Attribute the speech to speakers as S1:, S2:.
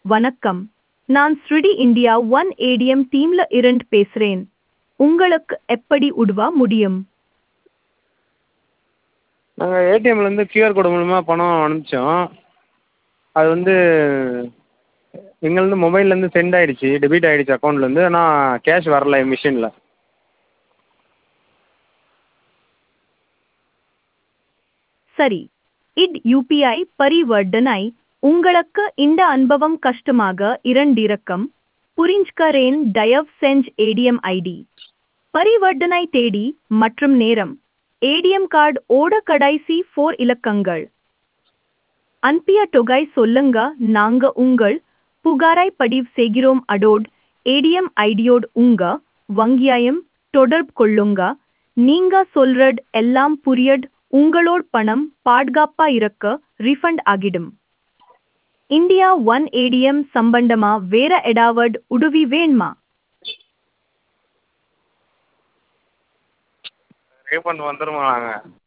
S1: வணக்கம் நான் ஸ்ருடி இந்தியா ஒன் ஏடிஎம் டீம்ல இருந்து பேசுறேன் உங்களுக்கு எப்படி உதவ முடியும்
S2: நாங்கள் ஏடிஎம்லேருந்து கியூஆர் கோடு மூலமாக பணம் அனுப்பிச்சோம் அது வந்து எங்கேருந்து மொபைல்லேருந்து சென்ட் ஆகிடுச்சி டெபிட் ஆகிடுச்சி அக்கௌண்ட்லேருந்து ஆனால் கேஷ் வரல என் மிஷினில்
S1: சரி இட் யூபிஐ பரிவர்த்தனை உங்களுக்கு இந்த அனுபவம் கஷ்டமாக இருந்திருக்கும் புரிஞ்சுக்கிறேன் தயவு செஞ்சு ஏடிஎம் ஐடி பரிவர்த்தனை தேதி மற்றும் நேரம் ஏடிஎம் கார்டு ஓட கடைசி ஃபோர் இலக்கங்கள் அனுப்பிய தொகை சொல்லுங்க நாங்க உங்கள் புகாரை பதிவு செய்கிறோம் அடோட் ஏடிஎம் ஐடியோடு உங்க வங்கியாயம் தொடர்பு கொள்ளுங்க நீங்க சொல்றது எல்லாம் புரியட் உங்களோட பணம் பாதுகாப்பா இருக்க ரீஃபண்ட் ஆகிடும் இந்தியா ஒன் ஏடிஎம் சம்பந்தமா வேற ஏதாவது உதவி வேணுமா
S2: ரீஃபண்ட் வந்துருமா நாங்கள்